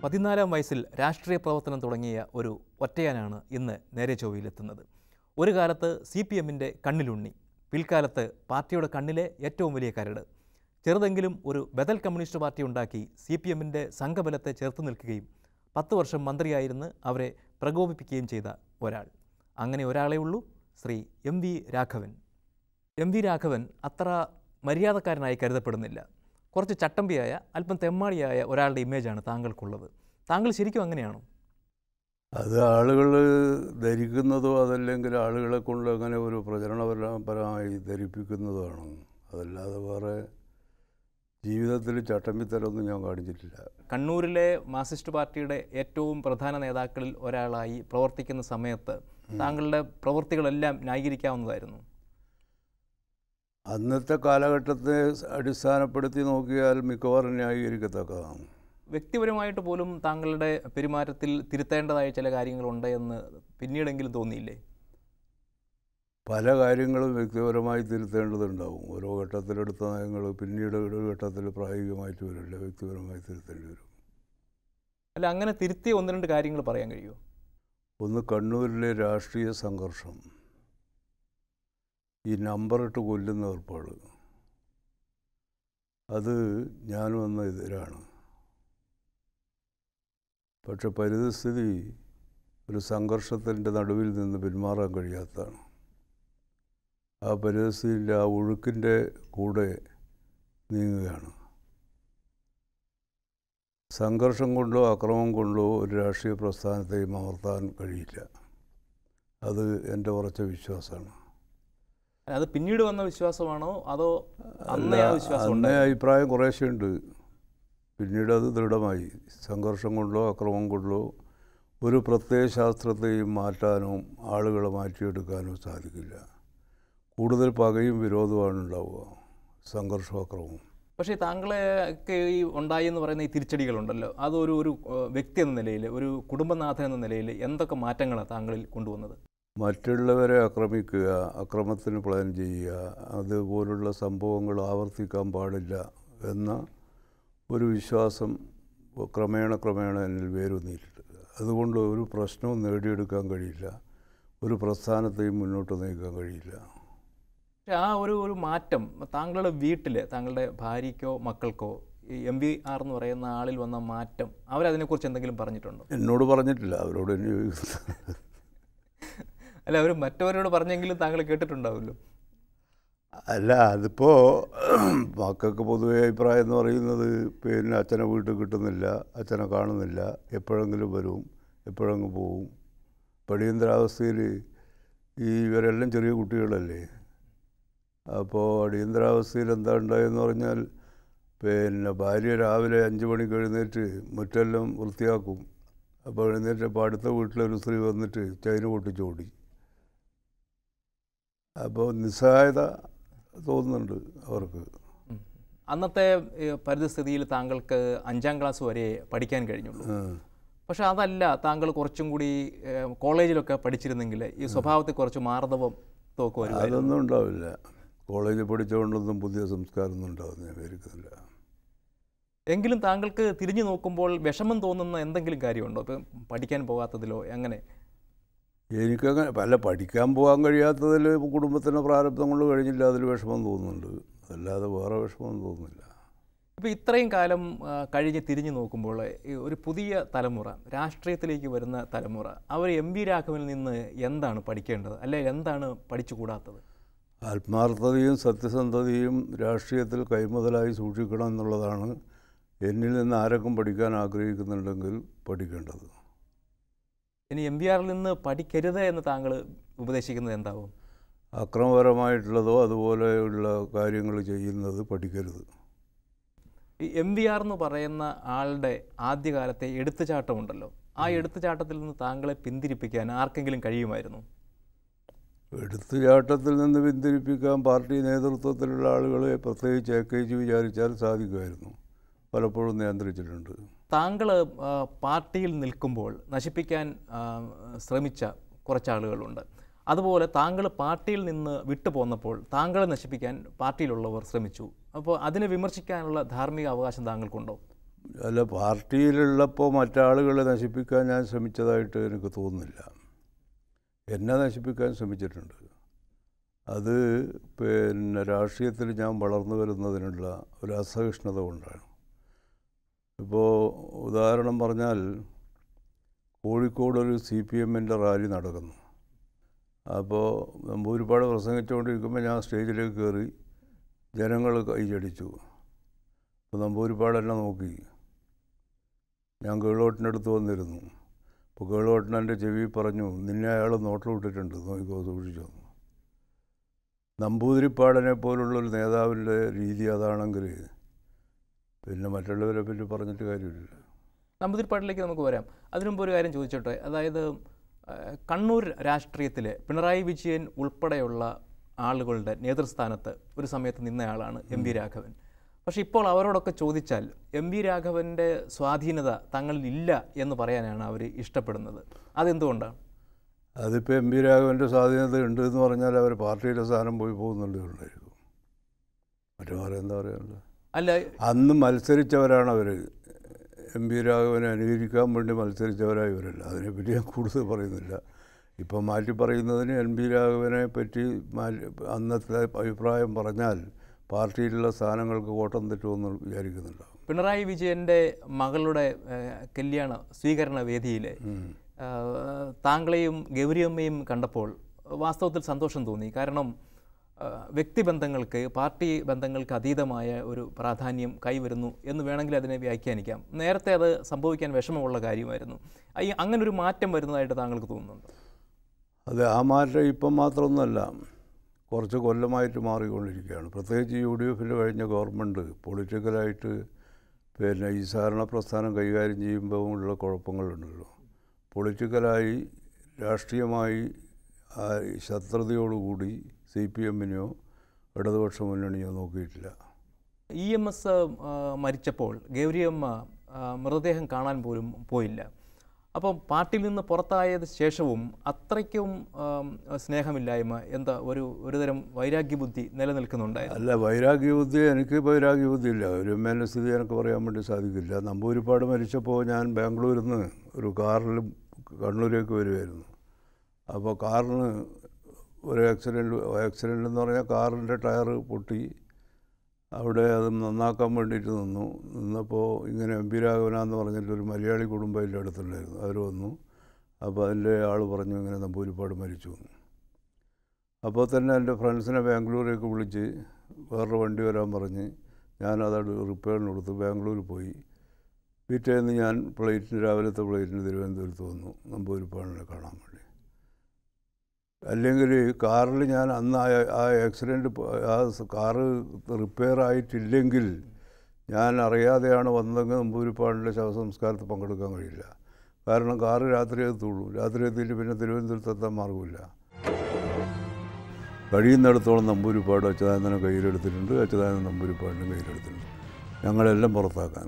പതിനാലാം വയസ്സിൽ രാഷ്ട്രീയ പ്രവർത്തനം തുടങ്ങിയ ഒരു ഒറ്റയാനാണ് ഇന്ന് നേരെ ചൊവ്വയിലെത്തുന്നത് ഒരു കാലത്ത് സി പി എമ്മിൻ്റെ കണ്ണിലുണ്ണി പിൽക്കാലത്ത് പാർട്ടിയുടെ കണ്ണിലെ ഏറ്റവും വലിയ കരട് ചെറുതെങ്കിലും ഒരു ബദൽ കമ്മ്യൂണിസ്റ്റ് പാർട്ടി ഉണ്ടാക്കി സി പി എമ്മിൻ്റെ സംഘബലത്തെ ചേർത്ത് നിൽക്കുകയും പത്ത് വർഷം മന്ത്രിയായിരുന്ന് അവരെ പ്രകോപിപ്പിക്കുകയും ചെയ്ത ഒരാൾ അങ്ങനെ ഒരാളേ ഉള്ളൂ Shri M V Raghavan M V Raghavan അത്ര മര്യാദക്കാരനായി കരുതപ്പെടുന്നില്ല കുറച്ച് ചട്ടമ്പിയായ അല്പം തെമ്മാടിയായ ഒരാളുടെ ഇമേജാണ് താങ്കൾക്കുള്ളത് താങ്കൾ ശരിക്കും അങ്ങനെയാണോ അത് ആളുകൾ ധരിക്കുന്നതോ അതല്ലെങ്കിൽ ആളുകളെ കൊണ്ട് അങ്ങനെ ഒരു പ്രചരണപരമായി ധരിപ്പിക്കുന്നതാണ് അതല്ലാതെ വേറെ ജീവിതത്തിൽ ചട്ടമ്പിത്തരമൊന്നും ഞാൻ കാണിച്ചിട്ടില്ല കണ്ണൂരിലെ മാർക്സിസ്റ്റ് പാർട്ടിയുടെ ഏറ്റവും പ്രധാന നേതാക്കളിൽ ഒരാളായി പ്രവർത്തിക്കുന്ന സമയത്ത് താങ്കളുടെ പ്രവൃത്തികളെല്ലാം ന്യായീകരിക്കാവുന്നതായിരുന്നു അന്നത്തെ കാലഘട്ടത്തെ അടിസ്ഥാനപ്പെടുത്തി നോക്കിയാൽ മിക്കവാറും ന്യായീകരിക്കത്തക്കതാണ് വ്യക്തിപരമായിട്ട് പോലും താങ്കളുടെ പെരുമാറ്റത്തിൽ തിരുത്തേണ്ടതായ ചില കാര്യങ്ങളുണ്ട് എന്ന് പിന്നീടെങ്കിലും തോന്നിയില്ലേ പല കാര്യങ്ങളും വ്യക്തിപരമായി തിരുത്തേണ്ടതുണ്ടാവും ഓരോ ഘട്ടത്തിലെടുത്ത നയങ്ങൾ പിന്നീട് ഒരു ഘട്ടത്തിൽ പ്രായോഗികമായിട്ട് വരില്ല വ്യക്തിപരമായി തിരുത്തേണ്ടി വരും അല്ല അങ്ങനെ തിരുത്തിയ ഒന്ന് രണ്ട് കാര്യങ്ങൾ പറയാൻ കഴിയുമോ ഒന്ന് കണ്ണൂരിലെ രാഷ്ട്രീയ സംഘർഷം ഈ നമ്പറിട്ട് കൊല്ലുന്ന ഏർപ്പാട് അത് ഞാനും അന്ന് എതിരാണ് പക്ഷെ പരിതസ്ഥിതി ഒരു സംഘർഷത്തിൻ്റെ നടുവിൽ നിന്ന് പിന്മാറാൻ കഴിയാത്തതാണ് ആ പരിതസ്ഥിതിയിൽ ആ ഒഴുക്കിൻ്റെ കൂടെ നീങ്ങുകയാണ് സംഘർഷം കൊണ്ടോ അക്രമം കൊണ്ടോ ഒരു രാഷ്ട്രീയ പ്രസ്ഥാനത്തെയും അമർത്താൻ കഴിയില്ല അത് എൻ്റെ ഉറച്ച വിശ്വാസമാണ് അത് പിന്നീട് വന്ന വിശ്വാസമാണോ അതോ അന്നേ ആ വിശ്വാസം അന്നേ ഉണ്ടായിരുന്നോ? അഭിപ്രായം കുറേശ്ശെ ഉണ്ട് പിന്നീട് അത് ദൃഢമായി സംഘർഷം കൊണ്ടോ അക്രമം കൊണ്ടോ ഒരു പ്രത്യയ ശാസ്ത്രത്തെയും മാറ്റാനോ ആളുകളെ മാറ്റിയെടുക്കാനോ സാധിക്കില്ല കൂടുതൽ പകയും വിരോധമാണ് ഉണ്ടാവുക സംഘർഷവും അക്രമവും പക്ഷേ താങ്കളെ ഒക്കെ ഈ ഉണ്ടായി എന്ന് പറയുന്ന ഈ തിരിച്ചടികളുണ്ടല്ലോ അതൊരു ഒരു ഏഹ്, വ്യക്തി എന്ന നിലയിൽ ഒരു കുടുംബനാഥൻ എന്ന നിലയിൽ എന്തൊക്കെ മാറ്റങ്ങളാണ് താങ്കളിൽ കൊണ്ടുവന്നത് മറ്റുള്ളവരെ ആക്രമിക്കുക അക്രമത്തിന് പ്ലാൻ ചെയ്യുക അതുപോലുള്ള സംഭവങ്ങൾ ആവർത്തിക്കാൻ പാടില്ല എന്ന ഒരു വിശ്വാസം ക്രമേണ ക്രമേണ എന്നിൽ വേരൂന്നിയിട്ടുണ്ട് അതുകൊണ്ട് ഒരു പ്രശ്നവും നേടിയെടുക്കാൻ കഴിയില്ല ഒരു പ്രസ്ഥാനത്തെയും മുന്നോട്ട് നയിക്കാൻ കഴിയില്ല പക്ഷേ ആ ഒരു ഒരു മാറ്റം താങ്കളുടെ വീട്ടിൽ താങ്കളുടെ ഭാര്യയ്ക്കോ മക്കൾക്കോ ഈ എം വി ആർ എന്ന് പറയുന്ന ആളിൽ വന്ന മാറ്റം അവരതിനെക്കുറിച്ച് എന്തെങ്കിലും പറഞ്ഞിട്ടുണ്ടോ എന്നോട് പറഞ്ഞിട്ടില്ല അവരോട് എന്നെ ചോദിക്കുന്നത് അല്ല അവർ മറ്റവരോട് പറഞ്ഞെങ്കിലും താങ്കൾ കേട്ടിട്ടുണ്ടാവുമല്ലോ അല്ല അതിപ്പോൾ മക്കൾക്ക് പൊതുവെ അഭിപ്രായം എന്ന് പറയുന്നത് പിന്നെ അച്ഛനെ വീട്ടിൽ കിട്ടുന്നില്ല അച്ഛനെ കാണുന്നില്ല എപ്പോഴെങ്കിലും വരും എപ്പോഴെങ്കിലും പോവും അടിയന്തരാവസ്ഥയിൽ ഈ ഇവരെല്ലാം ചെറിയ കുട്ടികളല്ലേ അപ്പോൾ അടിയന്തരാവസ്ഥയിൽ എന്താ ഉണ്ടായെന്ന് പറഞ്ഞാൽ പിന്നെ ഭാര്യ രാവിലെ അഞ്ച് മണിക്ക് എഴുന്നേറ്റ് മുറ്റെല്ലാം വൃത്തിയാക്കും അപ്പോൾ എഴുന്നേറ്റപ്പോൾ അടുത്ത വീട്ടിലൊരു സ്ത്രീ വന്നിട്ട് ചൈന പൊട്ടിച്ചോടി അപ്പോൾ നിസ്സഹായത തോന്നുന്നുണ്ട് അവർക്ക് ഉം. അന്നത്തെ ഏഹ്, പരിതസ്ഥിതിയിൽ താങ്കൾക്ക് അഞ്ചാം ക്ലാസ് വരെ പഠിക്കാൻ കഴിഞ്ഞുള്ളൂ ഉം. പക്ഷെ അതല്ല താങ്കൾ കുറച്ചും കൂടി ഏഹ്, കോളേജിലൊക്കെ പഠിച്ചിരുന്നെങ്കിൽ ഈ സ്വഭാവത്തിൽ കുറച്ച് മാർദ്ദവം തോക്ക് വരുമായിരുന്നു അതൊന്നും ഉണ്ടാവില്ല കോളേജിൽ പഠിച്ചുകൊണ്ടൊന്നും പുതിയ സംസ്കാരമൊന്നും ഉണ്ടാവുന്ന ഞാൻ വിചാരിക്കുന്നില്ല എങ്കിലും താങ്കൾക്ക് തിരിഞ്ഞു നോക്കുമ്പോൾ വിഷമം തോന്നുന്ന എന്തെങ്കിലും കാര്യമുണ്ടോ ഇപ്പം പഠിക്കാൻ പോകാത്തതിലോ അങ്ങനെ എനിക്കങ്ങനെ പല പഠിക്കാൻ പോകാൻ കഴിയാത്തതിൽ കുടുംബത്തിൻ്റെ പ്രാരബ്ധം കൊണ്ട് കഴിഞ്ഞില്ല അതിൽ വിഷമം തോന്നുന്നുണ്ട് അല്ലാതെ വേറെ വിഷമം തോന്നുന്നില്ല ഇപ്പോൾ ഇത്രയും കാലം ആ, കഴിഞ്ഞ് തിരിഞ്ഞു നോക്കുമ്പോൾ ഈ ഒരു പുതിയ തലമുറ രാഷ്ട്രീയത്തിലേക്ക് വരുന്ന തലമുറ അവർ എം വി രാഘവനിൽ നിന്ന് എന്താണ് പഠിക്കേണ്ടത് അല്ലെങ്കിൽ എന്താണ് പഠിച്ചുകൂടാത്തത് ആത്മാർത്ഥതയും സത്യസന്ധതയും രാഷ്ട്രീയത്തിൽ കൈമുതലായി സൂക്ഷിക്കണം എന്നുള്ളതാണ് എന്നിൽ നിന്ന് ആരൊക്കെ പഠിക്കാൻ ആഗ്രഹിക്കുന്നുണ്ടെങ്കിൽ പഠിക്കേണ്ടത് ഇനി എം വി ആറിൽ നിന്ന് പഠിക്കരുത് എന്ന് താങ്കൾ ഉപദേശിക്കുന്നത് എന്താവും അക്രമപരമായിട്ടുള്ളതോ അതുപോലെയുള്ള കാര്യങ്ങൾ ചെയ്യുന്നത് പഠിക്കരുത് ഈ എം വി ആർ എന്ന് പറയുന്ന ആളുടെ ആദ്യകാലത്തെ എടുത്തുചാട്ടമുണ്ടല്ലോ ആ എടുത്തുചാട്ടത്തിൽ നിന്ന് താങ്കളെ പിന്തിരിപ്പിക്കാൻ ആർക്കെങ്കിലും കഴിയുമായിരുന്നു എടുത്തുചാട്ടത്തിൽ നിന്ന് പിന്തിരിപ്പിക്കാൻ പാർട്ടി നേതൃത്വത്തിലുള്ള ആളുകളെ പ്രത്യേകിച്ച് എ കെ ജി വിചാരിച്ചാൽ സാധിക്കുമായിരുന്നു പലപ്പോഴും നിയന്ത്രിച്ചിട്ടുണ്ട് താങ്കൾ പാർട്ടിയിൽ നിൽക്കുമ്പോൾ നശിപ്പിക്കാൻ ആ, ശ്രമിച്ച കുറച്ചാളുകളുണ്ട് അതുപോലെ താങ്കൾ പാർട്ടിയിൽ നിന്ന് വിട്ടു പോന്നപ്പോൾ താങ്കളെ നശിപ്പിക്കാൻ പാർട്ടിയിലുള്ളവർ ശ്രമിച്ചു അപ്പോൾ അതിനെ വിമർശിക്കാനുള്ള ധാർമ്മിക അവകാശം താങ്കൾക്കുണ്ടോ അല്ല പാർട്ടിയിലുള്ളപ്പോൾ മറ്റാളുകളെ നശിപ്പിക്കാൻ ഞാൻ ശ്രമിച്ചതായിട്ട് എനിക്ക് തോന്നുന്നില്ല എന്നെ നശിപ്പിക്കാൻ ശ്രമിച്ചിട്ടുണ്ട് അത് പിന്നെ രാഷ്ട്രീയത്തിൽ ഞാൻ വളർന്നു വരുന്നതിനുള്ള ഒരു അസഹിഷ്ണുത കൊണ്ടാണ് ഇപ്പോൾ ഉദാഹരണം പറഞ്ഞാൽ കോഴിക്കോട് ഒരു സി പി എമ്മിൻ്റെ റാലി നടക്കുന്നു അപ്പോൾ നമ്പൂരിപ്പാട് പ്രസംഗിച്ചുകൊണ്ടിരിക്കുമ്പോൾ ഞാൻ സ്റ്റേജിലേക്ക് കയറി ജനങ്ങൾ കൈയടിച്ചു അപ്പോൾ നമ്പൂരിപ്പാടെല്ലാം നോക്കി ഞാൻ കേളോട്ടിൻ്റെ അടുത്ത് വന്നിരുന്നു അപ്പോൾ കേളോട്ടൻ എൻ്റെ ചെവി പറഞ്ഞു നിന്നെ അയാൾ നോട്ടം വിട്ടിട്ടുണ്ട് നോക്കിക്കോ സൂക്ഷിച്ചു നമ്പൂതിരിപ്പാടനെ പോലുള്ളൊരു നേതാവിൻ്റെ രീതി അതാണെങ്കിൽ പിന്നെ മറ്റുള്ളവരെ പറ്റി പറഞ്ഞിട്ട് കാര്യമില്ല നമ്പൂതിരിപ്പാട്ടിലേക്ക് നമുക്ക് വരാം അതിനു മുമ്പ് ഒരു കാര്യം ചോദിച്ചോട്ടെ അതായത് ആ, കണ്ണൂർ രാഷ്ട്രീയത്തിൽ പിണറായി വിജയൻ ഉൾപ്പെടെയുള്ള ആളുകളുടെ നേതൃസ്ഥാനത്ത് ഒരു സമയത്ത് നിന്നയാളാണ് എം വി രാഘവൻ പക്ഷേ ഇപ്പോൾ അവരോടൊക്കെ ചോദിച്ചാൽ എം വി രാഘവൻ്റെ സ്വാധീനത തങ്ങളിൽ ഇല്ല എന്ന് പറയാനാണ് അവർ ഇഷ്ടപ്പെടുന്നത് അതെന്തുകൊണ്ടാണ് അതിപ്പോൾ എം പി രാഘവൻ്റെ സ്വാധീനത ഉണ്ട് എന്ന് പറഞ്ഞാൽ അവർ പാർട്ടിയുടെ സ്ഥാനം പോയി പോകുന്നുള്ളേ ഉള്ളായിരിക്കും മറ്റു പറയാൻ എന്താ പറയാനുള്ളത് അല്ല അന്ന് മത്സരിച്ചവരാണ് അവർ എം പി രാഘവനെ അനുകരിക്കാൻ വേണ്ടി മത്സരിച്ചവരായി ഇവരല്ല അതിനെപ്പറ്റി ഞാൻ കൂടുതൽ പറയുന്നില്ല ഇപ്പം മാറ്റി പറയുന്നതിന് എൻ പി രാഘവനെ പറ്റി മാറ്റി അന്നത്തെ അഭിപ്രായം പറഞ്ഞാൽ പാർട്ടിയിലുള്ള സ്ഥാനങ്ങൾക്ക് കോട്ടം തെറ്റുമെന്ന് വിചാരിക്കുന്നുണ്ടാവും പിണറായി വിജയൻ്റെ മകളുടെ ആ, കല്യാണ സ്വീകരണ വേദിയിൽ ഉം. ആ, താങ്കളെയും ഗൗരിയമ്മയും കണ്ടപ്പോൾ വാസ്തവത്തിൽ സന്തോഷം തോന്നി കാരണം ആ, വ്യക്തിബന്ധങ്ങൾക്ക് പാർട്ടി ബന്ധങ്ങൾക്ക് അതീതമായ ഒരു പ്രാധാന്യം കൈവരുന്നു എന്ന് വേണമെങ്കിൽ അതിനെ വ്യാഖ്യാനിക്കാം നേരത്തെ അത് സംഭവിക്കാൻ വിഷമമുള്ള കാര്യമായിരുന്നു ഈ അങ്ങനെ ഒരു മാറ്റം വരുന്നതായിട്ട് താങ്കൾക്ക് തോന്നുന്നുണ്ട് അത് ആ മാറ്റം ഇപ്പം മാത്രമൊന്നുമല്ല കുറച്ച് കൊല്ലമായിട്ട് മാറിക്കൊണ്ടിരിക്കുകയാണ് പ്രത്യേകിച്ച് യു ഡി എഫിൽ കഴിഞ്ഞ ഗവൺമെൻറ് പൊളിറ്റിക്കലായിട്ട് പിന്നെ ഈ സഹകരണ പ്രസ്ഥാനം കൈകാര്യം ചെയ്യുമ്പോൾ ഉള്ള കുഴപ്പങ്ങളുണ്ടല്ലോ പൊളിറ്റിക്കലായി രാഷ്ട്രീയമായി ആ ശത്രുതയോടുകൂടി സി പി എമ്മിനെയോ ഇടതുപക്ഷ മുന്നണിയോ നോക്കിയിട്ടില്ല ഇ എം എസ് മരിച്ചപ്പോൾ ഗൗരിയമ്മ ആ, മൃതദേഹം കാണാൻ പോലും പോയില്ല അപ്പം പാർട്ടിയിൽ നിന്ന് പുറത്തായതിനു ശേഷവും അത്രയ്ക്കും ആം, സ്നേഹമില്ലായ്മ എന്താ ഒരു ഒരുതരം വൈരാഗ്യബുദ്ധി നിലനിൽക്കുന്നുണ്ടായിരുന്നു അല്ല വൈരാഗ്യബുദ്ധി എനിക്ക് വൈരാഗ്യബുദ്ധിയില്ല ഒരു എം എൽ എ സ്ഥിതി എനിക്ക് പറയാൻ വേണ്ടി സാധിക്കില്ല നമ്പൂരിപ്പാട് മരിച്ചപ്പോൾ ഞാൻ ബാംഗ്ലൂരിൽ നിന്ന് ഒരു കാറിൽ കണ്ണൂരേക്ക് വരുമായിരുന്നു അപ്പോൾ കാറിന് ഒരു ആക്സിഡൻറ്റ് ആക്സിഡൻ്റ് എന്ന് പറഞ്ഞാൽ കാറിൻ്റെ ടയർ പൊട്ടി അവിടെ അത് നന്നാക്കാൻ വേണ്ടിയിട്ട് നിന്നു നിന്നപ്പോൾ ഇങ്ങനെ എം പി രാഘവനാന്ന് പറഞ്ഞിട്ട് ഒരു മലയാളി കുടുംബം എൻ്റെ അടുത്തുണ്ടായിരുന്നു അവർ വന്നു അപ്പോൾ അതിൻ്റെ ആൾ പറഞ്ഞു ഇങ്ങനെ നമ്പൂരിപ്പാട് മരിച്ചു എന്ന് അപ്പോൾ തന്നെ എൻ്റെ ഫ്രണ്ട്സിനെ ബാംഗ്ലൂരേക്ക് വിളിച്ച് വേറൊരു വണ്ടി വരാൻ പറഞ്ഞ് ഞാനത് റിപ്പയറിന് കൊടുത്ത് ബാംഗ്ലൂർ പോയി പിറ്റേന്ന് ഞാൻ ഫ്ലൈറ്റിന് രാവിലത്തെ ഫ്ലൈറ്റിന് തിരുവനന്തപുരത്ത് വന്നു നമ്പൂരിപ്പാടിനെ കാണാൻ വേണ്ടി അല്ലെങ്കിൽ കാറിൽ ഞാൻ അന്ന് ആ ആ ആക്സിഡൻറ്റ് ആ സ് കാറ് റിപ്പയർ ആയിട്ടില്ലെങ്കിൽ ഞാൻ അറിയാതെയാണ് വന്നതെങ്കിൽ നമ്പൂരിപ്പാടിൻ്റെ ശവസംസ്കാരത്തിൽ പങ്കെടുക്കാൻ കഴിയില്ല കാരണം കാറ് രാത്രി എത്തുള്ളൂ രാത്രി എത്തിയിട്ട് പിന്നെ തിരുവനന്തപുരത്ത് എത്താൻ മാർഗമില്ല കഴിയുന്നിടത്തോളം നമ്പൂരിപ്പാട് അച്യുതാനന്ദനെ കയ്യിലെടുത്തിട്ടുണ്ട് അച്യുതാനന്ദൻ നമ്പൂരിപ്പാടിനും കയ്യിലെടുത്തിട്ടുണ്ട് ഞങ്ങളെല്ലാം പുറത്താക്കാൻ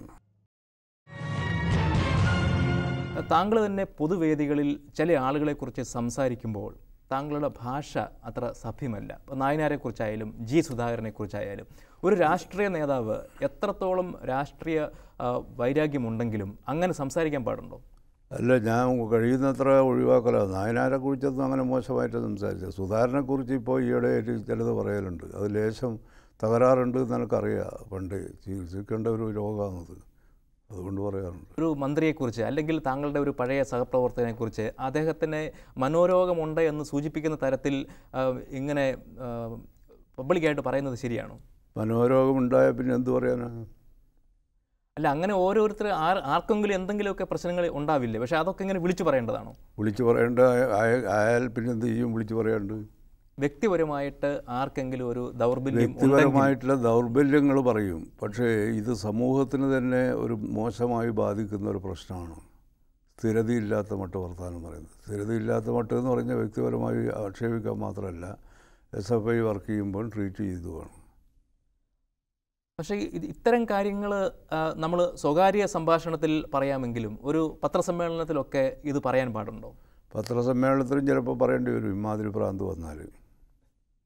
താങ്കൾ തന്നെ പൊതുവേദികളിൽ ചില ആളുകളെക്കുറിച്ച് സംസാരിക്കുമ്പോൾ താങ്കളുടെ ഭാഷ അത്ര സഭ്യമല്ല ഇപ്പോൾ നായനാരെക്കുറിച്ചായാലും ജി സുധാകരനെക്കുറിച്ചായാലും ഒരു രാഷ്ട്രീയ നേതാവ് എത്രത്തോളം രാഷ്ട്രീയ ആ, വൈരാഗ്യമുണ്ടെങ്കിലും അങ്ങനെ സംസാരിക്കാൻ പാടുണ്ടോ അല്ല ഞാൻ കഴിയുന്നത്ര ഒഴിവാക്കലാണ് നായനാരെ കുറിച്ചൊന്നും അങ്ങനെ മോശമായിട്ട് സംസാരിച്ചത് സുധാകരനെക്കുറിച്ച് ഇപ്പോൾ ഈയിടെയായിട്ട് ചിലത് പറയലുണ്ട് അത് ലേശം തകരാറുണ്ട് എന്ന് എനിക്കറിയാം പണ്ട് ചികിത്സിക്കേണ്ട ഒരു രോഗമാണത് അതുകൊണ്ട് പറയാറുണ്ട് ഒരു മന്ത്രിയെക്കുറിച്ച് അല്ലെങ്കിൽ താങ്കളുടെ ഒരു പഴയ സഹപ്രവർത്തകനെക്കുറിച്ച് അദ്ദേഹത്തിന് മനോരോഗമുണ്ട് എന്ന് സൂചിപ്പിക്കുന്ന തരത്തിൽ ആ, ഇങ്ങനെ ആ, പബ്ലിക്കായിട്ട് പറയുന്നത് ശരിയാണോ മനോരോഗമുണ്ടായ പിന്നെ എന്ത് പറയാനാണ് അല്ല അങ്ങനെ ഓരോരുത്തർ ആർ ആർക്കെങ്കിലും എന്തെങ്കിലുമൊക്കെ പ്രശ്നങ്ങൾ ഉണ്ടാവില്ലേ പക്ഷേ അതൊക്കെ ഇങ്ങനെ വിളിച്ചു പറയേണ്ടതാണോ വിളിച്ചു പറയേണ്ട ആയ- ആയാൽ പിന്നെ എന്ത് ചെയ്യും വിളിച്ചു പറയാണ്ട് വ്യക്തിപരമായിട്ട് ആർക്കെങ്കിലും ഒരു ദൗർബല്യം ഉണ്ടെങ്കിൽ വ്യക്തിപരമായിട്ടുള്ള ദൗർബല്യങ്ങൾ പറയും പക്ഷേ ഇത് സമൂഹത്തിന് തന്നെ ഒരു മോശമായി ബാധിക്കുന്ന ഒരു പ്രശ്നമാണ് സ്ഥിരതയില്ലാത്ത മട്ട് വർത്തമാനം പറയുന്നത് സ്ഥിരതയില്ലാത്ത മട്ട് എന്ന് പറഞ്ഞാൽ വ്യക്തിപരമായി ആക്ഷേപിക്കാൻ മാത്രമല്ല എസ് എഫ് ഐ വർക്ക് ചെയ്യുമ്പോൾ ട്രീറ്റ് ചെയ്തുമാണ് പക്ഷേ ഇത് ഇത്തരം കാര്യങ്ങൾ നമ്മൾ സ്വകാര്യ സംഭാഷണത്തിൽ പറയാമെങ്കിലും ഒരു പത്രസമ്മേളനത്തിലൊക്കെ ഇത് പറയാൻ പാടുണ്ടോ പത്രസമ്മേളനത്തിലും ചിലപ്പോൾ പറയേണ്ടി വരും ഇമാതിരി ഭ്രാന്ത് വന്നാൽ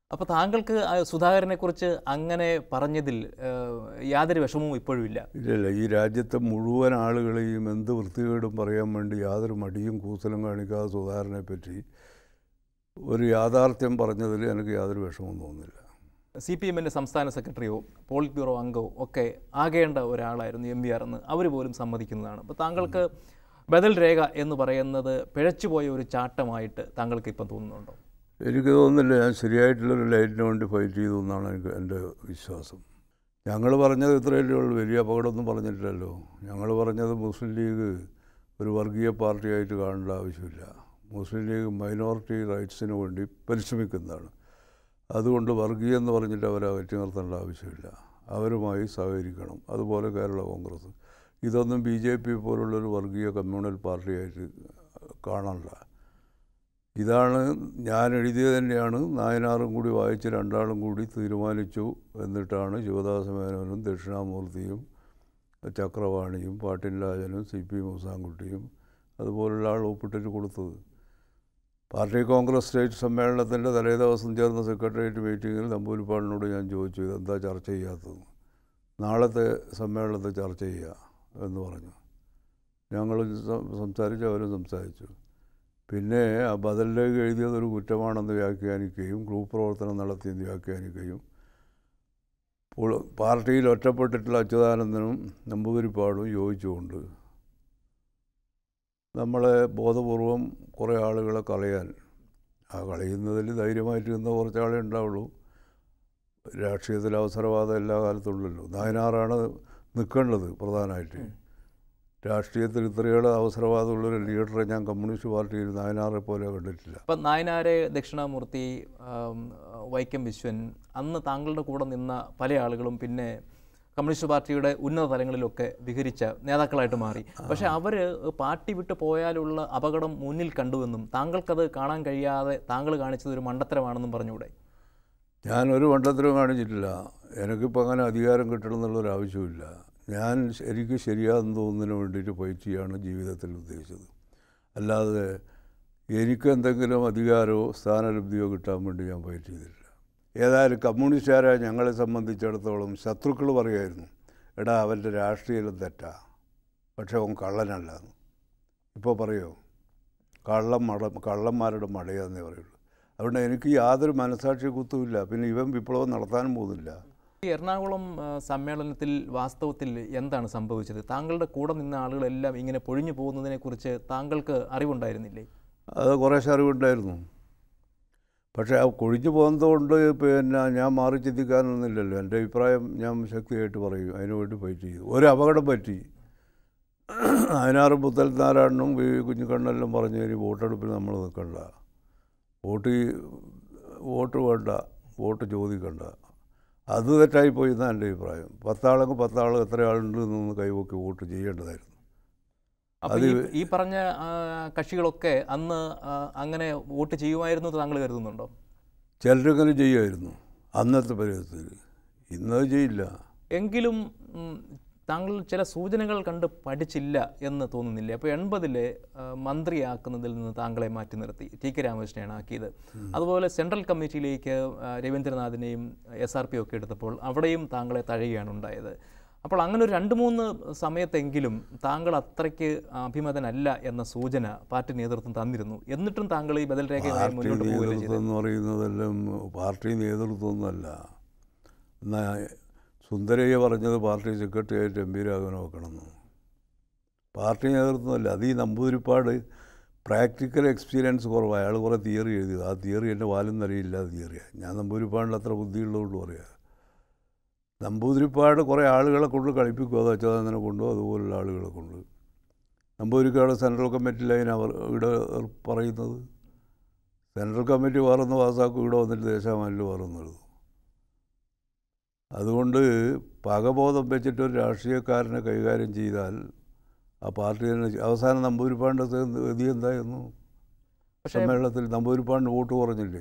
അപ്പോൾ താങ്കൾക്ക് ആ സുധാകരനെക്കുറിച്ച് അങ്ങനെ പറഞ്ഞതിൽ ഏഹ്, യാതൊരു വിഷമവും ഇപ്പോഴും ഇല്ല ഇല്ലല്ല ഈ രാജ്യത്തെ മുഴുവൻ ആളുകളെയും എന്ത് വൃത്തികേടും പറയാൻ വേണ്ടി യാതൊരു മടിയും കൂസലും കാണിക്കാതെ സുധാകരനെ പറ്റി ഒരു യാഥാർത്ഥ്യം പറഞ്ഞതിൽ എനിക്ക് യാതൊരു വിഷമവും തോന്നുന്നില്ല സി പി എമ്മിൻ്റെ സംസ്ഥാന സെക്രട്ടറിയോ പോളിറ്റ് ബ്യൂറോ അംഗമോ ഒക്കെ ആകേണ്ട ഒരാളായിരുന്നു എം വി ആർ എന്ന് അവർ പോലും സമ്മതിക്കുന്നതാണ് അപ്പോൾ താങ്കൾക്ക് ബദൽ രേഖ എന്ന് പറയുന്നത് പിഴച്ചുപോയ ഒരു ചാട്ടമായിട്ട് താങ്കൾക്ക് ഇപ്പം തോന്നുന്നുണ്ടോ എനിക്ക് തോന്നുന്നില്ല ഞാൻ ശരിയായിട്ടുള്ളൊരു ലൈറ്റിന് വേണ്ടി ഫൈറ്റ് ചെയ്തു എന്നാണ് എനിക്ക് എൻ്റെ വിശ്വാസം ഞങ്ങൾ പറഞ്ഞത് ഇത്രയല്ലേ ഉള്ളൂ വലിയ അപകടമൊന്നും പറഞ്ഞിട്ടില്ലല്ലോ ഞങ്ങൾ പറഞ്ഞത് മുസ്ലിം ലീഗ് ഒരു വർഗീയ പാർട്ടിയായിട്ട് കാണേണ്ട ആവശ്യമില്ല മുസ്ലിം ലീഗ് മൈനോറിറ്റി റൈറ്റ്സിന് വേണ്ടി പരിശ്രമിക്കുന്നതാണ് അതുകൊണ്ട് വർഗീയം എന്ന് പറഞ്ഞിട്ട് അവരെ അകറ്റി നിർത്തേണ്ട ആവശ്യമില്ല അവരുമായി സഹകരിക്കണം അതുപോലെ കേരള കോൺഗ്രസ് ഇതൊന്നും ബി ജെ പി പോലുള്ളൊരു വർഗീയ കമ്മ്യൂണൽ പാർട്ടിയായിട്ട് കാണണ്ട ഇതാണ് ഞാൻ എഴുതിയത് തന്നെയാണ് നായനാറും കൂടി വായിച്ച് രണ്ടാളും കൂടി തീരുമാനിച്ചു എന്നിട്ടാണ് ശിവദാസ മേനോനും ദക്ഷിണാമൂർത്തിയും ചക്രവാണിയും പാട്ടിൻ രാജനും സി പി മൂസാൻകുട്ടിയും അതുപോലുള്ള ആൾ ഒപ്പിട്ടിട്ട് കൊടുത്തത് പാർട്ടി കോൺഗ്രസ് സ്റ്റേറ്റ് സമ്മേളനത്തിൻ്റെ തലേ ദിവസം ചേർന്ന സെക്രട്ടേറിയറ്റ് മീറ്റിങ്ങിൽ നമ്പൂരിപ്പാടിനോട് ഞാൻ ചോദിച്ചു ഇതെന്താ ചർച്ച ചെയ്യാത്തത് നാളത്തെ സമ്മേളനത്തിൽ ചർച്ച ചെയ്യുക എന്ന് പറഞ്ഞു ഞങ്ങൾ സംസാരിച്ചു അവരും സംസാരിച്ചു പിന്നെ ആ ബദലിലേക്ക് എഴുതിയത് ഒരു കുറ്റമാണെന്ന് വ്യാഖ്യാനിക്കുകയും ഗ്രൂപ്പ് പ്രവർത്തനം നടത്തിയെന്ന് വ്യാഖ്യാനിക്കുകയും പുള- പാർട്ടിയിൽ ഒറ്റപ്പെട്ടിട്ടുള്ള അച്യുതാനന്ദനും നമ്പൂതിരിപ്പാടും യോജിച്ചുകൊണ്ട് നമ്മളെ ബോധപൂർവം കുറേ ആളുകളെ കളയാൻ ആ കളയുന്നതിൽ ധൈര്യമായിട്ട് നിന്ന കുറച്ച് ആളെ ഉണ്ടാവുള്ളൂ രാഷ്ട്രീയത്തിൽ അവസരവാദം എല്ലാ കാലത്തും ഉള്ളല്ലോ നായനാറാണ് നിൽക്കേണ്ടത് പ്രധാനമായിട്ട് രാഷ്ട്രീയത്തിൽ ഇത്രയേറെ അവസരവാദമുള്ളൊരു ലീഡറെ ഞാൻ കമ്മ്യൂണിസ്റ്റ് പാർട്ടിയിൽ നായനാറെ പോലെ കണ്ടിട്ടില്ല അപ്പം നായനാരെ ദക്ഷിണാമൂർത്തി ആം, വൈക്കം വിശ്വൻ അന്ന് താങ്കളുടെ കൂടെ നിന്ന പല ആളുകളും പിന്നെ കമ്മ്യൂണിസ്റ്റ് പാർട്ടിയുടെ ഉന്നത തലങ്ങളിലൊക്കെ വിഹരിച്ച നേതാക്കളായിട്ട് മാറി പക്ഷേ അവർ പാർട്ടി വിട്ട് പോയാലുള്ള അപകടം മുന്നിൽ കണ്ടുവെന്നും താങ്കൾക്കത് കാണാൻ കഴിയാതെ താങ്കൾ കാണിച്ചത് ഒരു മണ്ടത്തരമാണെന്നും പറഞ്ഞുകൂടെ ഞാനൊരു മണ്ടത്തിലും കാണിച്ചിട്ടില്ല എനിക്കിപ്പോൾ അങ്ങനെ അധികാരം കിട്ടണം എന്നുള്ളൊരു ആവശ്യമില്ല ഞാൻ എനിക്ക് ശരിയാണെന്ന് തോന്നുന്നതിന് വേണ്ടിയിട്ട് ഫൈറ്റ് ചെയ്യാണ് ജീവിതത്തിൽ ഉദ്ദേശിച്ചത് അല്ലാതെ എനിക്ക് എന്തെങ്കിലും അധികാരമോ സ്ഥാനലബ്ധിയോ കിട്ടാൻ വേണ്ടി ഞാൻ ഫൈറ്റ് ചെയ്തിട്ടില്ല ഏതായാലും കമ്മ്യൂണിസ്റ്റുകാരായ ഞങ്ങളെ സംബന്ധിച്ചിടത്തോളം ശത്രുക്കൾ പറയുമായിരുന്നു എടാ അവൻ്റെ രാഷ്ട്രീയം തെറ്റാ പക്ഷേ അവൻ കള്ളനല്ല ഇപ്പോൾ പറയോ കള്ളം മട കള്ളന്മാരുടെ മടയാന്നേ പറയുള്ളൂ അതുകൊണ്ട് എനിക്ക് യാതൊരു മനസാക്ഷി കുത്തുമില്ല പിന്നെ ഇവൻ വിപ്ലവം നടത്താനും പോകുന്നില്ല ഈ എറണാകുളം ആ, സമ്മേളനത്തിൽ വാസ്തവത്തിൽ എന്താണ് സംഭവിച്ചത് താങ്കളുടെ കൂടെ നിന്ന ആളുകളെല്ലാം ഇങ്ങനെ പൊഴിഞ്ഞു പോകുന്നതിനെക്കുറിച്ച് താങ്കൾക്ക് അറിവുണ്ടായിരുന്നില്ലേ അത് കുറേശ്ശെ അറിവുണ്ടായിരുന്നു പക്ഷേ ആ കൊഴിഞ്ഞു പോകുന്നതുകൊണ്ട് പിന്നെ ഞാൻ മാറി ചിന്തിക്കാനൊന്നുമില്ലല്ലോ എൻ്റെ അഭിപ്രായം ഞാൻ ശക്തിയായിട്ട് പറയും അതിനു വേണ്ടി ഫൈറ്റ് ചെയ്തു ഒരു അപകടം പറ്റി അതിനാറ് പുത്തൽ നാരായണനും വി കുഞ്ഞിക്കണ്ണെല്ലാം പറഞ്ഞു ഇനി വോട്ടെടുപ്പിൽ നമ്മൾ നിൽക്കണ്ട വോട്ട് ഈ- വോട്ട് വേണ്ട വോട്ട് ചോദിക്കണ്ട അത് തെറ്റായിപ്പോയി എന്നാണ് എൻ്റെ അഭിപ്രായം പത്താളെങ്കിൽ പത്താൾ എത്ര ആളുണ്ട് എന്നൊന്ന് കൈവക്കി വോട്ട് ചെയ്യേണ്ടതായിരുന്നു അപ്പോൾ ഈ ഈ പറഞ്ഞ ആ, കക്ഷികളൊക്കെ അന്ന് ആ, അങ്ങനെ വോട്ട് ചെയ്യുമായിരുന്നു എന്ന് താങ്കൾ കരുതുന്നുണ്ടോ ചിലരങ്ങനെ ചെയ്യുമായിരുന്നു അന്നത്തെ പരിസ്ഥിതി ഇന്നത് ചെയ്യില്ല എങ്കിലും ഉം, താങ്കൾ ചില സൂചനകൾ കണ്ട് പഠിച്ചില്ല എന്ന് തോന്നുന്നില്ലേ അപ്പോൾ എൺപതിലെ മന്ത്രിയാക്കുന്നതിൽ നിന്ന് താങ്കളെ മാറ്റി നിർത്തി ടി കെ രാമകൃഷ്ണനെയാണ് ആക്കിയത് അതുപോലെ സെൻട്രൽ കമ്മിറ്റിയിലേക്ക് ആ, രവീന്ദ്രനാഥിനെയും എസ് ആർ പി ഒക്കെ എടുത്തപ്പോൾ അവിടെയും താങ്കളെ തഴയുകയാണ് ഉണ്ടായത് അപ്പോൾ അങ്ങനെ ഒരു രണ്ട് മൂന്ന് സമയത്തെങ്കിലും താങ്കൾ അത്രയ്ക്ക് അഭിമതനല്ല എന്ന സൂചന പാർട്ടി നേതൃത്വം തന്നിരുന്നു എന്നിട്ടും താങ്കൾ ഈ ബദൽ രേഖയുമായി പാർട്ടി മുന്നോട്ട് പോവുകയല്ലേ നേതൃത്വം ചെയ്തത് എന്ന് പറയുന്നതെല്ലാം പാർട്ടി നേതൃത്വമൊന്നുമല്ല എന്നാ സുന്ദരയ്യ പറഞ്ഞത് പാർട്ടി സെക്രട്ടറി ആയിട്ട് എം പി രാഘവൻ നോക്കണമെന്ന് പാർട്ടി നേതൃത്വമല്ല അത് ഈ നമ്പൂതിരിപ്പാട് പ്രാക്ടിക്കൽ എക്സ്പീരിയൻസ് കുറവാണ് അയാൾ കുറേ തിയറി എഴുതിയത് ആ തിയറി എൻ്റെ വാലും നിലയില്ലാത്ത തിയറിയാണ് ഞാൻ നമ്പൂതിരിപ്പാടിൽ അത്ര ബുദ്ധിയുള്ളതുകൊണ്ട് പറയാം നമ്പൂതിരിപ്പാട് കുറേ ആളുകളെ കൊണ്ട് കളിപ്പിക്കും അത് അച്യുതാനന്ദനെ കൊണ്ടോ അതുപോലുള്ള ആളുകളെ കൊണ്ട് നമ്പൂതിരിക്കാട് സെൻട്രൽ കമ്മിറ്റിയിലാണ് അവർ ഇവിടെ പറയുന്നത് സെൻട്രൽ കമ്മിറ്റി വേറൊന്ന് പാസ്സാക്കും ഇവിടെ വന്നിട്ട് ദേശാമാനിൽ വേറൊന്ന് എഴുതും അതുകൊണ്ട് പകബോധം വെച്ചിട്ട് ഒരു രാഷ്ട്രീയക്കാരനെ കൈകാര്യം ചെയ്താൽ ആ പാർട്ടി തന്നെ അവസാനം നമ്പൂരിപ്പാടിൻ്റെ ഗതി എന്തായിരുന്നു പക്ഷേ സമ്മേളനത്തിൽ നമ്പൂരിപ്പാടിന് വോട്ട് കുറഞ്ഞില്ലേ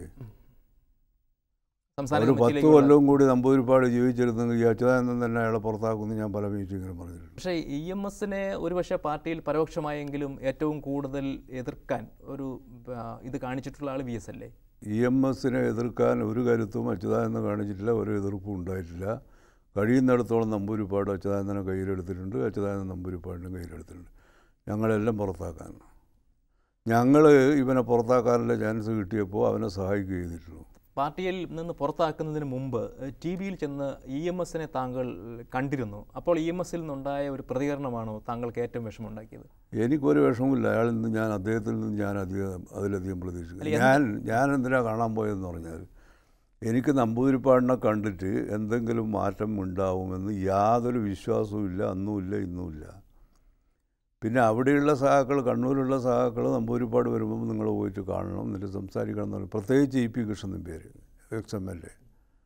സംസ്ഥാന ഒരു പത്ത് കമ്മിറ്റിയിലേക്കുള്ള- കൊല്ലവും കൂടി നമ്പൂരിപ്പാട് ജീവിച്ചിരുന്നെങ്കിൽ ഈ അച്യുതാനന്ദൻ തന്നെ അയാളെ പുറത്താക്കുമെന്ന് ഞാൻ പല മീറ്റിങ്ങിലും പറഞ്ഞിട്ടുണ്ട് പക്ഷേ ഇ എം എസിനെ ഒരുപക്ഷെ പാർട്ടിയിൽ പരോക്ഷമായെങ്കിലും ഏറ്റവും കൂടുതൽ എതിർക്കാൻ ഒരു ആ, ഇത് കാണിച്ചിട്ടുള്ള ആൾ വി എസ് അല്ലേ ഇ എം എസിനെ എതിർക്കാൻ ഒരു കരുത്തും അച്യുതാനന്ദൻ കാണിച്ചിട്ടില്ല ഒരു എതിർപ്പും ഉണ്ടായിട്ടില്ല കഴിയുന്നിടത്തോളം നമ്പൂരിപ്പാട് അച്യുതാനന്ദനെ കയ്യിലെടുത്തിട്ടുണ്ട് അച്യുതാനന്ദൻ നമ്പൂരിപ്പാടിനും കയ്യിലെടുത്തിട്ടുണ്ട് ഞങ്ങളെല്ലാം പുറത്താക്കാൻ ഞങ്ങൾ ഇവനെ പുറത്താക്കാനുള്ള ചാൻസ് കിട്ടിയപ്പോൾ അവനെ സഹായിക്കുക ചെയ്തിട്ടുള്ളൂ പാർട്ടിയിൽ നിന്ന് പുറത്താക്കുന്നതിന് മുമ്പ് ടി വിയിൽ ചെന്ന് ഇ എം എസിനെ താങ്കൾ കണ്ടിരുന്നു അപ്പോൾ ഇ എം എസിൽ നിന്നുണ്ടായ ഒരു പ്രതികരണമാണോ താങ്കൾക്ക് ഏറ്റവും വിഷമമുണ്ടാക്കിയത് എനിക്കൊരു വിഷമമില്ല അയാളിൽ നിന്ന് ഞാൻ അദ്ദേഹത്തിൽ നിന്ന് ഞാൻ അധികം അതിലധികം പ്രതീക്ഷിക്കുന്നു ഞാൻ ഞാൻ എന്തിനാ കാണാൻ പോയതെന്ന് പറഞ്ഞാൽ എനിക്ക് നമ്പൂതിരിപ്പാടിനെ കണ്ടിട്ട് എന്തെങ്കിലും മാറ്റം ഉണ്ടാവുമെന്ന് യാതൊരു വിശ്വാസവും ഇല്ല അന്നുമില്ല ഇന്നുമില്ല പിന്നെ അവിടെയുള്ള സഹാക്കൾ കണ്ണൂരുള്ള സഹാക്കൾ നമ്പൂരിപ്പാട് വരുമ്പോൾ നിങ്ങൾ പോയിട്ട് കാണണം എന്നിട്ട് സംസാരിക്കണം എന്ന് പറയും പ്രത്യേകിച്ച് ഇ പി കൃഷ്ണൻ പേര് എക്സ് എം എൽ എ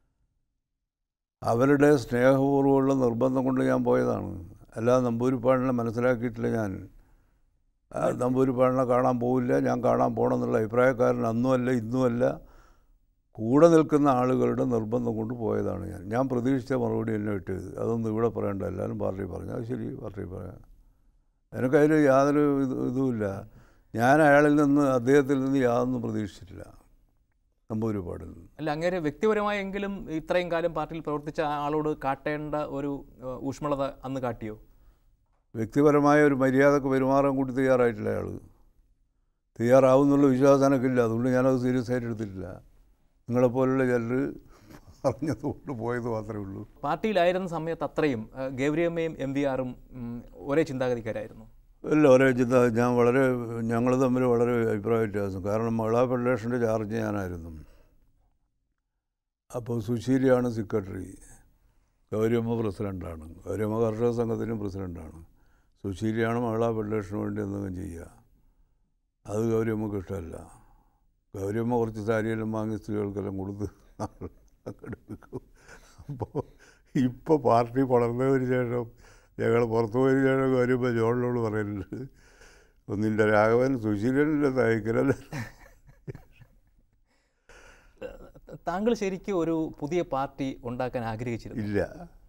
അവരുടെ സ്നേഹപൂർവ്വമുള്ള നിർബന്ധം കൊണ്ട് ഞാൻ പോയതാണ് അല്ലാതെ നമ്പൂരിപ്പാടിനെ മനസ്സിലാക്കിയിട്ടില്ല ഞാൻ ആ, നമ്പൂരിപ്പാടിനെ കാണാൻ പോവില്ല ഞാൻ കാണാൻ പോകണം എന്നുള്ള അഭിപ്രായക്കാരൻ അന്നുമല്ല ഇന്നുമല്ല കൂടെ നിൽക്കുന്ന ആളുകളുടെ നിർബന്ധം കൊണ്ട് പോയതാണ് ഞാൻ ഞാൻ പ്രതീക്ഷിച്ച മറുപടി എന്നെ ഇട്ടത് അതൊന്നും ഇവിടെ പറയണ്ട എല്ലാവരും പാർട്ടി പറഞ്ഞു അത് ശരി പാർട്ടി പറയാം എനിക്കതിൽ യാതൊരു ഇത് ഇതുമില്ല ഞാൻ അയാളിൽ നിന്ന് അദ്ദേഹത്തിൽ നിന്ന് യാതൊന്നും പ്രതീക്ഷിച്ചിട്ടില്ല നമ്പൂരിപ്പാടിൽ നിന്ന് അല്ല അങ്ങേരെ വ്യക്തിപരമായെങ്കിലും ഇത്രയും കാലം പാർട്ടിയിൽ പ്രവർത്തിച്ച ആ ആളോട് കാട്ടേണ്ട ഒരു ഏഹ്, ഊഷ്മളത അന്ന് കാട്ടിയോ വ്യക്തിപരമായ ഒരു മര്യാദക്ക് പെരുമാറാൻ കൂടി തയ്യാറായിട്ടില്ല അയാൾ തയ്യാറാവുന്നുള്ള വിശ്വാസം എനിക്കില്ല അതുകൊണ്ട് ഞാനത് സീരിയസ് ആയിട്ട് എടുത്തിട്ടില്ല നിങ്ങളെപ്പോലുള്ള ചിലർ പറഞ്ഞതുകൊണ്ട് പോയത് മാത്രമേ ഉള്ളൂ പാർട്ടിയിലായിരുന്ന സമയത്ത് അത്രയും ഏഹ്, ഗൗരിയമ്മയും എം വി ആറും ഉം, ഒരേ ചിന്താഗതിക്കാരായിരുന്നു അല്ല ഒരേ ചിന്ത ഞാൻ വളരെ ഞങ്ങൾ തമ്മിൽ വളരെ അഭിപ്രായ വ്യത്യാസം കാരണം മഹിളാ ഫെഡറേഷൻ്റെ ചാർജ് ഞാനായിരുന്നു അപ്പോൾ സുശീലയാണ് സെക്രട്ടറി ഗൗരിയമ്മ പ്രസിഡൻ്റാണ് ഗൗരിയമ്മ കർഷക സംഘത്തിനും പ്രസിഡൻ്റാണ് സുശീലയാണ് മഹിളാ ഫെഡറേഷന് വേണ്ടി എന്തെങ്കിലും ചെയ്യുക അത് ഗൗരിയമ്മക്ക് ഇഷ്ടമല്ല ഗൗരിയമ്മ കുറച്ച് സാരിയെല്ലാം വാങ്ങി സ്ത്രീകൾക്കെല്ലാം കൊടുത്ത് സംഘടിപ്പിക്കും അപ്പോൾ ഇപ്പോൾ പാർട്ടി വളർന്നതിന് ശേഷം ഞങ്ങൾ പുറത്തു പോയതിന് ശേഷം ഗൗരിയമ്മ ജോണിനോട് പറയുന്നുണ്ട് ഒന്നിൻ്റെ രാഘവൻ സുശീലനില്ല സഹായിക്കലല്ല താങ്കൾ ശരിക്കും ഒരു പുതിയ പാർട്ടി ഉണ്ടാക്കാൻ ആഗ്രഹിച്ചിരുന്നു ഇല്ല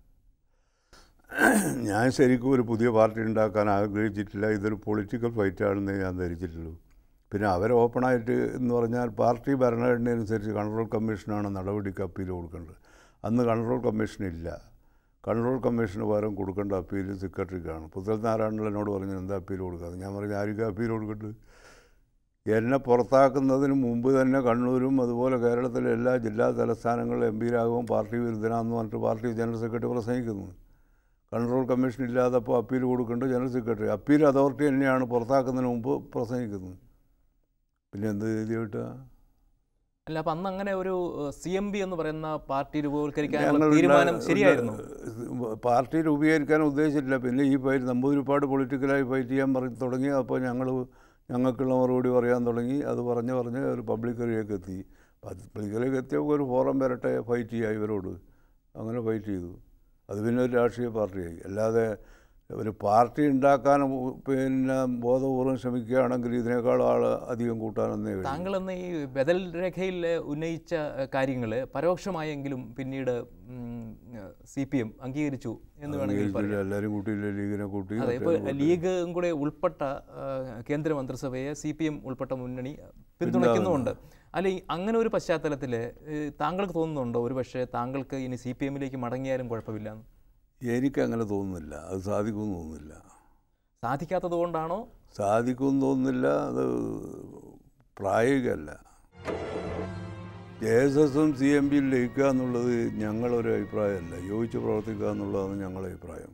ഞാൻ ശരിക്കും ഒരു പുതിയ പാർട്ടി ഉണ്ടാക്കാൻ ആഗ്രഹിച്ചിട്ടില്ല ഇതൊരു പൊളിറ്റിക്കൽ ഫൈറ്റാണെന്നേ ഞാൻ ധരിച്ചിട്ടുള്ളൂ പിന്നെ അവർ ഓപ്പണായിട്ട് എന്ന് പറഞ്ഞാൽ പാർട്ടി ഭരണഘടന അനുസരിച്ച് കൺട്രോൾ കമ്മീഷനാണ് നടപടിക്ക് അപ്പീൽ കൊടുക്കേണ്ടത് അന്ന് കൺട്രോൾ കമ്മീഷൻ ഇല്ല കൺട്രോൾ കമ്മീഷന് പകരം കൊടുക്കേണ്ട അപ്പീൽ സെക്രട്ടറിക്കാണ് പുത്തൽ നാരായണൻ എന്നോട് പറഞ്ഞു എന്താ അപ്പീൽ കൊടുക്കാതെ ഞാൻ പറഞ്ഞു ആർക്കും അപ്പീൽ കൊടുക്കട്ടെ എന്നെ പുറത്താക്കുന്നതിന് മുമ്പ് തന്നെ കണ്ണൂരും അതുപോലെ കേരളത്തിലെ എല്ലാ ജില്ലാ തലസ്ഥാനങ്ങളിലും എം പി രാഘവൻ പാർട്ടി വിരുദ്ധനാന്ന് പറഞ്ഞിട്ട് പാർട്ടി ജനറൽ സെക്രട്ടറി പ്രസംഗിക്കുന്നു കൺട്രോൾ കമ്മീഷൻ ഇല്ലാതപ്പോൾ അപ്പീൽ കൊടുക്കേണ്ട ജനറൽ സെക്രട്ടറി അപ്പീൽ അതോറിറ്റി തന്നെയാണ് പുറത്താക്കുന്നതിന് മുമ്പ് പ്രസംഗിക്കുന്നത് പിന്നെ എന്ത് എഴുതി കിട്ടുക അല്ല അപ്പം അന്ന് അങ്ങനെ ഒരു സി എം ബി എന്ന് പറയുന്ന പാർട്ടി രൂപവൽക്കരിക്കാനുള്ള ഞങ്ങൾ തീരുമാനം ശരിയായിരുന്നു പാർട്ടി രൂപീകരിക്കാൻ ഉദ്ദേശിച്ചിട്ടില്ല പിന്നെ ഈ ഫൈറ്റ് നമ്പൂതിരിപ്പാട് പൊളിറ്റിക്കലായി ഫൈറ്റ് ചെയ്യാൻ പറഞ്ഞ് തുടങ്ങി അപ്പോൾ ഞങ്ങൾ ഞങ്ങൾക്കുള്ള മറുപടി പറയാൻ തുടങ്ങി അത് പറഞ്ഞ് പറഞ്ഞ് ഒരു പബ്ലിക്കറിലേക്ക് എത്തി പബ്ലിക്കറിലേക്ക് എത്തിയപ്പോൾ ഒരു ഫോറം വരട്ടെ ഫൈറ്റ് ചെയ്യുക ഇവരോട് അങ്ങനെ ഫൈറ്റ് ചെയ്തു അത് പിന്നെ ഒരു രാഷ്ട്രീയ പാർട്ടിയായി അല്ലാതെ ഒരു പാർട്ടി ഉണ്ടാക്കാൻ പിന്നെ ബോധപൂർവ്വം ശ്രമിക്കുകയാണെങ്കിൽ ഇതിനേക്കാൾ ആൾ അധികം കൂട്ടാനൊന്നേ കഴിയും താങ്കൾ എന്ന ഈ ബദൽ രേഖയിൽ ഉന്നയിച്ച പറയാം പരോക്ഷമായെങ്കിലും പിന്നീട് സി പി എം അംഗീകരിച്ചു എന്ന് വേണമെങ്കിൽ പറയാം എല്ലാവരും കൂട്ടിയില്ല ലീഗിനെ കൂട്ടി അതെ ഇപ്പോൾ ലീഗും കൂടെ ഉൾപ്പെട്ട ആ, കേന്ദ്ര മന്ത്രിസഭയെ സി പി എം ഉൾപ്പെട്ട മുന്നണി പിന്തുണയ്ക്കുന്നുമുണ്ട് അല്ല ഈ അങ്ങനെ ഒരു പശ്ചാത്തലത്തിൽ താങ്കൾക്ക് തോന്നുന്നുണ്ടോ ഒരു പക്ഷേ താങ്കൾക്ക് ഇനി സി പി എമ്മിലേക്ക് മടങ്ങിയാലും കുഴപ്പമില്ല എനിക്കങ്ങനെ തോന്നുന്നില്ല അത് സാധിക്കുമെന്ന് തോന്നുന്നില്ല സാധിക്കാത്തത് കൊണ്ടാണോ സാധിക്കുമെന്ന് തോന്നുന്നില്ല അത് പ്രായോഗികമല്ല ജെ എസ് എസും സി എം പിയും ലയിക്കുക എന്നുള്ളത് ഞങ്ങളൊരു അഭിപ്രായമല്ല യോജിച്ച് പ്രവർത്തിക്കുക എന്നുള്ളതാണ് ഞങ്ങളുടെ അഭിപ്രായം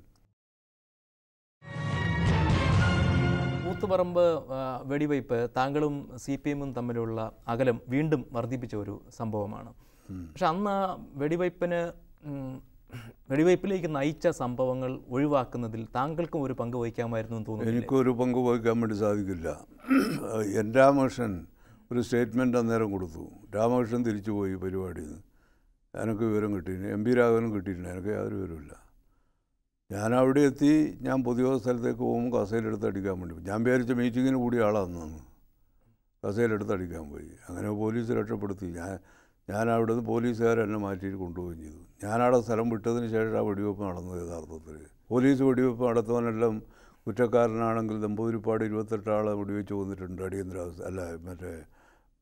കൂത്തുപറമ്പ് ആ, വെടിവയ്പ് താങ്കളും സി പി എമ്മും തമ്മിലുള്ള അകലം വീണ്ടും വർദ്ധിപ്പിച്ച ഒരു സംഭവമാണ് പക്ഷെ അന്ന് ആ വെടിവയ്പ്പിന് ഉം, വെടിവയ്പ്പിലേക്ക് നയിച്ച സംഭവങ്ങൾ ഒഴിവാക്കുന്നതിൽ താങ്കൾക്കും ഒരു പങ്ക് വഹിക്കാമായിരുന്നു എന്ന് തോന്നുന്നു എനിക്കൊരു പങ്ക് വഹിക്കാൻ വേണ്ടി സാധിക്കില്ല എൻ രാമകൃഷ്ണൻ ഒരു സ്റ്റേറ്റ്മെൻറ്റ് അന്നേരം കൊടുത്തു രാമകൃഷ്ണൻ തിരിച്ചു പോയി പരിപാടിയിൽ നിന്ന് എനിക്ക് വിവരം കിട്ടിയില്ല എം പി രാഘവനും കിട്ടിയിട്ടില്ല എനിക്ക് യാതൊരു വിവരമില്ല ഞാൻ അവിടെ എത്തി ഞാൻ പൊതുവ സ്ഥലത്തേക്ക് പോകുമ്പോൾ കസേലെടുത്ത് അടിക്കാൻ വേണ്ടി പോയി. ഞാൻ വിചാരിച്ച മീറ്റിങ്ങിന് കൂടിയ ആളാന്ന് അന്ന് കസേലെടുത്ത് അടിക്കാൻ പോയി അങ്ങനെ പോലീസ് രക്ഷപ്പെടുത്തി ഞാൻ ഞാൻ അവിടെ നിന്ന് പോലീസുകാരെന്നെ മാറ്റിയിട്ട് കൊണ്ടുപോവുകയും ചെയ്തു ഞാനവിടെ സ്ഥലം വിട്ടതിന് ശേഷം ആ വെടിവെപ്പ് നടന്നത് യഥാർത്ഥത്തിൽ പോലീസ് വെടിവെപ്പ് നടത്തുവാനെല്ലാം കുറ്റക്കാരനാണെങ്കിൽ നമ്പൂതിരിപ്പാട് ഇരുപത്തെട്ട് ആളെ വെടിവെച്ച് കൊന്നിട്ടുണ്ട് അടിയന്തരാവസ്ഥ അല്ല മറ്റേ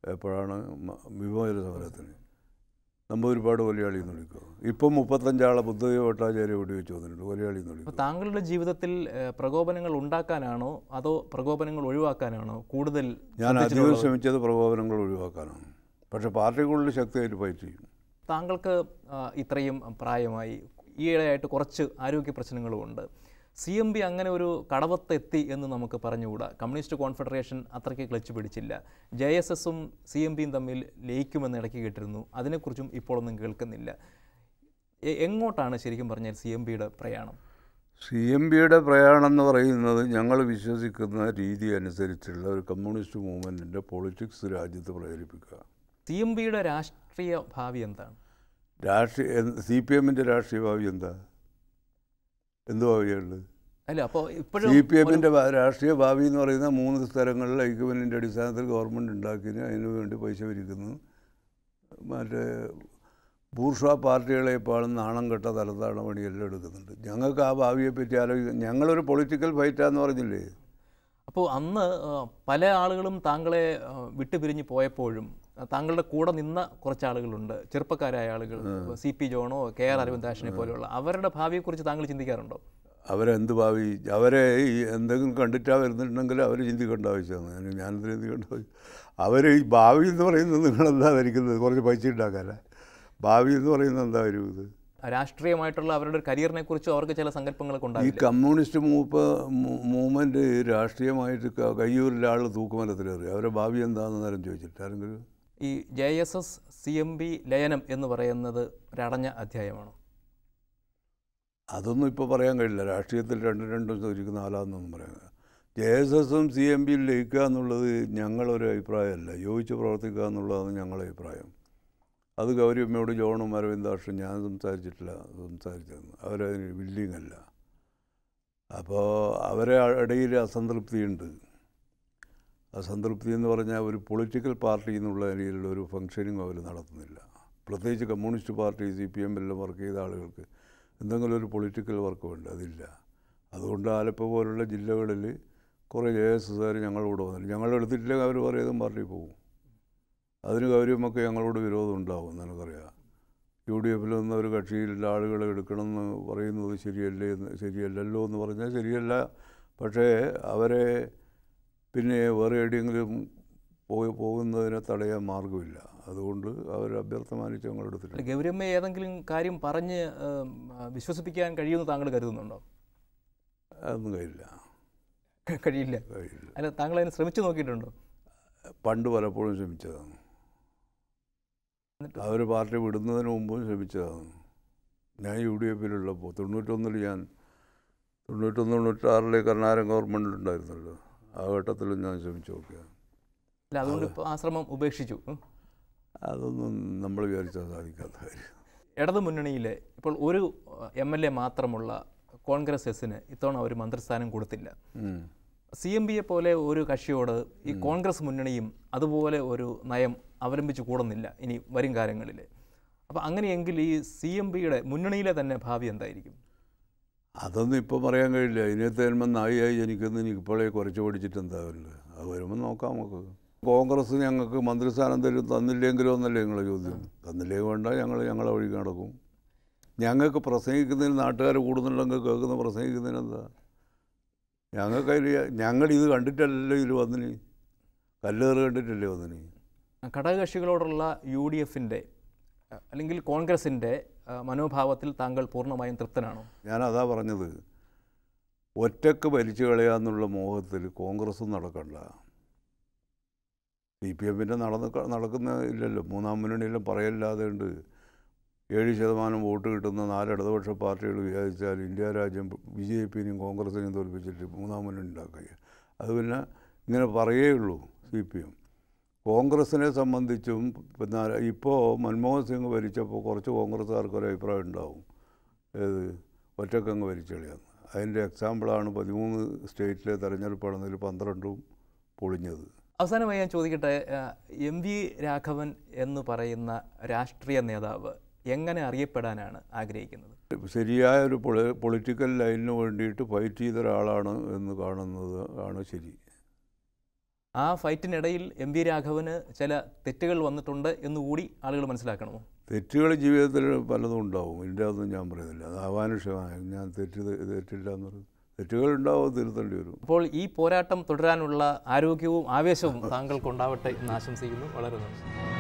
എപ്പോഴാണ് മ- വിമോചന സമരത്തിന് നമ്പൂരിപ്പാട് കൊലയാളി എന്ന് വിളിക്കുക ഇപ്പം മുപ്പത്തഞ്ചാളെ ബുദ്ധദേവ ഭട്ടാചാര്യ വെടിവെച്ച് വന്നിട്ടുണ്ട് കൊലയാളി എന്ന് അപ്പോൾ വിളിക്കുക താങ്കളുടെ ജീവിതത്തിൽ ഏഹ്, പ്രകോപനങ്ങൾ ഉണ്ടാക്കാനാണോ അതോ പ്രകോപനങ്ങൾ ഒഴിവാക്കാനാണോ കൂടുതൽ ഞാൻ അധികം ശ്രദ്ധിച്ചിട്ടുള്ളത്? ശ്രമിച്ചത് പ്രകോപനങ്ങൾ ഒഴിവാക്കാനാണ് പക്ഷേ പാർട്ടിക്കുള്ളിൽ ശക്തിയായിട്ട് ഫൈറ്റ് ചെയ്യും താങ്കൾക്ക് ആ, ഇത്രയും പ്രായമായി ഈയിടെയായിട്ട് കുറച്ച് ആരോഗ്യ പ്രശ്നങ്ങളുമുണ്ട് സി എം ബി അങ്ങനെ ഒരു കടവത്തെത്തി എന്ന് നമുക്ക് പറഞ്ഞുകൂടാ കമ്മ്യൂണിസ്റ്റ് കോൺഫെഡറേഷൻ അത്രയ്ക്ക് ക്ലച്ച് പിടിച്ചില്ല ജെ എസ് എസും സി എം ബിയും തമ്മിൽ ലയിക്കുമെന്ന് ഇടയ്ക്ക് കേട്ടിരുന്നു അതിനെക്കുറിച്ചും ഇപ്പോഴൊന്നും കേൾക്കുന്നില്ല എ- എങ്ങോട്ടാണ് ശരിക്കും പറഞ്ഞാൽ സി എം ബിയുടെ പ്രയാണം സി എം പിയുടെ പ്രയാണം എന്ന് പറയുന്നത് ഞങ്ങൾ വിശ്വസിക്കുന്ന രീതി അനുസരിച്ചുള്ള ഒരു കമ്മ്യൂണിസ്റ്റ് മൂവ്മെൻറ്റിൻ്റെ പൊളിറ്റിക്സ് രാജ്യത്ത് പ്രചരിപ്പിക്കുക സി എം ബിയുടെ രാഷ്ട്രീയ ഭാവി എന്താണ് രാഷ്ട്രീയ സി പി എമ്മിൻ്റെ രാഷ്ട്രീയ ഭാവി എന്താ എന്ത് ഭാവിയുള്ളത് അല്ല അപ്പോൾ ഇപ്പോഴും സി പി എമ്മിൻ്റെ രാഷ്ട്രീയ ഭാവി എന്ന് പറയുന്ന മൂന്ന് സ്ഥലങ്ങളിൽ ഐക്യബലിൻ്റെ അടിസ്ഥാനത്തിൽ ഗവൺമെൻറ് ഉണ്ടാക്കിന് അതിനു വേണ്ടി പൈസ പിരിക്കുന്നു മറ്റേ ബൂർഷ പാർട്ടികളെ ഇപ്പോൾ നാണം കെട്ട തലത്താണ പണിയെല്ലാം എടുക്കുന്നുണ്ട് ഞങ്ങൾക്ക് ആ ഭാവിയെ പറ്റി ആലോചിക്കാൻ ഞങ്ങളൊരു പൊളിറ്റിക്കൽ ഫൈറ്റാന്ന് പറഞ്ഞില്ലേ അപ്പോൾ അന്ന് ആ, പല ആളുകളും താങ്കളെ ആ, വിട്ടുപിരിഞ്ഞ് പോയപ്പോഴും ആ, താങ്കളുടെ കൂടെ നിന്ന കുറച്ച് ആളുകളുണ്ട് ചെറുപ്പക്കാരായ ആളുകൾ സി പി ജോണോ കെ ആർ അരവിന്ദാഷനെ പോലെയുള്ള അവരുടെ ഭാവിയെക്കുറിച്ച് താങ്കൾ ചിന്തിക്കാറുണ്ടോ അവരെന്ത് ഭാവി അവരെ ഈ എന്തെങ്കിലും കണ്ടിട്ടാ വരുന്നുണ്ടെങ്കിൽ അവർ ചിന്തിക്കേണ്ട ആവശ്യമാണ് ഞാൻ ഞാനെന്തിനു ചിന്തിക്കേണ്ട ആവശ്യം അവർ ഈ ഭാവി എന്ന് പറയുന്നത് നിങ്ങളെന്താ ധരിക്കുന്നത് കുറച്ച് പൈസ ഉണ്ടാക്കാനേ ഭാവി എന്ന് പറയുന്നത് എന്താ ഒരു ഇത് രാഷ്ട്രീയമായിട്ടുള്ള അവരുടെ ഒരു കരിയറിനെ കുറിച്ചും അവർക്ക് ചില സങ്കല്പങ്ങളൊക്കെ ഈ ഉണ്ടാവില്ല കമ്മ്യൂണിസ്റ്റ് മൂപ്പ് മൂവ്മെൻറ്റ് രാഷ്ട്രീയമായിട്ട് ക- കയ്യൂരിലെ ആൾ തൂക്കുമരത്തിലേറി അവരെ ഭാവി എന്താണെന്ന് നേരം ചോദിച്ചിട്ട് ആരെങ്കിലും ഈ J S S C M B ലയനം എന്ന് പറയുന്നത് ഒരടഞ്ഞ അധ്യായമാണോ അതൊന്നും ഇപ്പോൾ പറയാൻ കഴിയില്ല രാഷ്ട്രീയത്തിൽ രണ്ടും രണ്ടും ചോദിക്കുന്ന ആളാണെന്നൊന്നും പറയാൻ കഴിയില്ല ജെ എസ് എസും സി എം പിയും ലയിക്കുക എന്നുള്ളത് ഞങ്ങളൊരു അഭിപ്രായമല്ല യോജിച്ച് പ്രവർത്തിക്കുക എന്നുള്ളതാണ് ഞങ്ങളുടെ അഭിപ്രായം അത് ഗൗരിയമ്മയോട് ജോണും അരവിന്ദാഷും ഞാൻ സംസാരിച്ചിട്ടില്ല സംസാരിച്ചതെന്ന് അവരതിന് വില്ലിങ് അല്ല അപ്പോൾ അവരെ ഇടയിൽ അസംതൃപ്തിയുണ്ട് അസംതൃപ്തി എന്ന് പറഞ്ഞാൽ ഒരു പൊളിറ്റിക്കൽ പാർട്ടി എന്നുള്ള നിലയിലുള്ള ഒരു ഫങ്ഷനിങ് അവർ നടത്തുന്നില്ല പ്രത്യേകിച്ച് കമ്മ്യൂണിസ്റ്റ് പാർട്ടി സി പി എമ്മിലെല്ലാം വർക്ക് ചെയ്ത ആളുകൾക്ക് എന്തെങ്കിലും ഒരു പൊളിറ്റിക്കൽ വർക്ക് വേണ്ട അതില്ല അതുകൊണ്ട് ആലപ്പുഴ പോലുള്ള ജില്ലകളിൽ കുറേ ജെ എസ് എസ്സുകാർ ഞങ്ങളോട് വന്നില്ല ഞങ്ങൾ എടുത്തിട്ടില്ലെങ്കിൽ അവർ പറയതും പാർട്ടി പോകും അതിന് ഗൗരവമൊക്കെ ഞങ്ങളോട് വിരോധം ഉണ്ടാവും നിനക്കറിയാം യു ഡി എഫിൽ നിന്ന് ഒരു കക്ഷിയിലുള്ള ആളുകളെ എടുക്കണമെന്ന് പറയുന്നത് ശരിയല്ലേ എന്ന് ശരിയല്ലല്ലോ എന്ന് പറഞ്ഞാൽ ശരിയല്ല പക്ഷേ അവരെ പിന്നെ വേറെ എവിടെയെങ്കിലും പോയി പോകുന്നതിനെ തടയാൻ മാർഗമില്ല അതുകൊണ്ട് അവർ അഭ്യർത്ഥന മാനിച്ച് ഞങ്ങൾ എടുത്തിട്ടില്ല അല്ല, ഗൗരിയമ്മയെ ഏതെങ്കിലും കാര്യം പറഞ്ഞ് ഏം, ആ, വിശ്വസിപ്പിക്കാൻ കഴിയുമെന്ന് താങ്കൾ കരുതുന്നുണ്ടോ അതൊന്നും കഴിയില്ല കഴിയില്ല കഴിയില്ല അല്ല താങ്കൾ അതിന് ശ്രമിച്ചു നോക്കിയിട്ടുണ്ടോ പണ്ട് പലപ്പോഴും ശ്രമിച്ചതാണ് എന്നിട്ട് അവർ പാർട്ടി വിടുന്നതിന് മുമ്പും ശ്രമിച്ചതാണ് ഞാൻ യു ഡി എഫിലുള്ളപ്പോൾ തൊണ്ണൂറ്റൊന്നിൽ ഞാൻ തൊണ്ണൂറ്റൊന്ന് തൊണ്ണൂറ്റാറിലെ കർണാടക ഗവൺമെൻറ് ഉണ്ടായിരുന്നല്ലോ ആ ഘട്ടത്തിലും ഞാൻ ശ്രമിച്ചു നോക്കിയത് അല്ല അതുകൊണ്ട് ഇപ്പോൾ ആ ശ്രമം ഉപേക്ഷിച്ചു ഉം. അതൊന്നും നമ്മൾ വിചാരിച്ചാൽ സാധിക്കാത്ത കാര്യം ഇടതു മുന്നണിയിലെ ഇപ്പോൾ ഒരു എം എൽ എ മാത്രമുള്ള കോൺഗ്രസ് എസിന് ഇത്തവണ ഒരു മന്ത്രിസ്ഥാനം കൊടുത്തില്ല ഉം. സി എം ബിയെ പോലെ ഒരു കക്ഷിയോട് ഈ കോൺഗ്രസ് മുന്നണിയും അതുപോലെ ഒരു നയം അവലംബിച്ച് കൂടുന്നില്ല ഇനി വരും കാലങ്ങളിൽ അപ്പോൾ അങ്ങനെയെങ്കിൽ ഈ സി എം ബിയുടെ മുന്നണിയിലെ തന്നെ ഭാവി എന്തായിരിക്കും അതൊന്നും ഇപ്പോൾ പറയാൻ കഴിയില്ല ഇതിനകത്ത് വരുമ്പോൾ നായിയായി ജനിക്കുന്ന എനിക്ക് ഇപ്പോഴേ കുറച്ച് പഠിച്ചിട്ട് എന്താവില്ല അത് വരുമ്പോൾ നോക്കാം നമുക്ക് കോൺഗ്രസ് ഞങ്ങൾക്ക് മന്ത്രിസ്ഥാനം തരും തന്നില്ലെങ്കിലോ എന്നല്ലേ നിങ്ങളെ ചോദ്യം തന്നില്ലെങ്കിൽ വേണ്ട ഞങ്ങൾ ഞങ്ങളെ വഴിക്ക് നടക്കും ഞങ്ങൾക്ക് പ്രസംഗിക്കുന്നതിന് നാട്ടുകാർ കൂടുന്നുണ്ടെങ്കിൽ കേൾക്കുന്ന പ്രസംഗിക്കുന്നതിന് എന്താ ഞങ്ങൾക്ക് അതിൽ ഞങ്ങൾ ഇത് കണ്ടിട്ടല്ലല്ലോ ഇതിൽ വന്നിന് കല്ലേറ് കണ്ടിട്ടല്ലേ വന്നിന് ഘടകകക്ഷികളോടുള്ള യു ഡി എഫിൻ്റെ അല്ലെങ്കിൽ കോൺഗ്രസിൻ്റെ മനോഭാവത്തിൽ താങ്കൾ പൂർണ്ണമായും തൃപ്തനാണോ ഞാൻ അതാ പറഞ്ഞത് ഒറ്റക്ക് ഭരിച്ചു കളയാന്നുള്ള മോഹത്തിൽ കോൺഗ്രസും നടക്കണ്ട സി പി എമ്മിൻ്റെ നടന്ന് നടക്കുന്ന ഇല്ലല്ലോ മൂന്നാം മുന്നണിയിലും പറയല്ലാതെ ഉണ്ട് ഏഴ് ശതമാനം വോട്ട് കിട്ടുന്ന നാല് ഇടതുപക്ഷ പാർട്ടികൾ വിചാരിച്ചാൽ ഇന്ത്യ രാജ്യം ബി ജെ പിനെയും കോൺഗ്രസിനെയും തോൽപ്പിച്ചിട്ട് മൂന്നാം മുന്നണി ഉണ്ടാക്കുക അത് പിന്നെ ഇങ്ങനെ പറയേ ഉള്ളൂ സി പി എം കോൺഗ്രസിനെ സംബന്ധിച്ചും പിന്നെ ഇപ്പോൾ മൻമോഹൻ സിംഗ് ഭരിച്ചപ്പോൾ കുറച്ച് കോൺഗ്രസ്സുകാർക്ക് ഒരു അഭിപ്രായം ഉണ്ടാവും ഏത് ഒറ്റക്കങ്ങ് ഭരിച്ചളിയാന്ന് അതിൻ്റെ എക്സാമ്പിളാണ് പതിമൂന്ന് സ്റ്റേറ്റിലെ തെരഞ്ഞെടുപ്പാണെന്നതിൽ പന്ത്രണ്ടും പൊളിഞ്ഞത് അവസാനമായി ഞാൻ ചോദിക്കട്ടെ എം വി രാഘവൻ എന്ന് പറയുന്ന രാഷ്ട്രീയ നേതാവ് എങ്ങനെ അറിയപ്പെടാനാണ് ആഗ്രഹിക്കുന്നത് ശരിയായ ഒരു പൊളി പൊളിറ്റിക്കൽ ലൈനിന് വേണ്ടിയിട്ട് ഫൈറ്റ് ചെയ്ത ഒരാളാണ് എന്ന് കാണുന്നത് ആണ് ശരി ആ ഫൈറ്റിനിടയിൽ എം വി രാഘവന് ചില തെറ്റുകൾ വന്നിട്ടുണ്ട് എന്നുകൂടി ആളുകൾ മനസ്സിലാക്കണമോ തെറ്റുകൾ ജീവിതത്തിൽ പലതും ഉണ്ടാവും ഇല്ല എന്നും ഞാൻ പറയുന്നില്ല അത് അമാനുഷമായ ഞാൻ തെറ്റ് തെറ്റില്ല എന്ന് പറയും തെറ്റുകൾ ഉണ്ടാവും തിരുത്തേണ്ടി വരും അപ്പോൾ ഈ പോരാട്ടം തുടരാനുള്ള ആരോഗ്യവും ആവേശവും താങ്കൾക്ക് ഉണ്ടാവട്ടെ എന്ന് ആശംസിക്കുന്നു വളരെ നന്ദി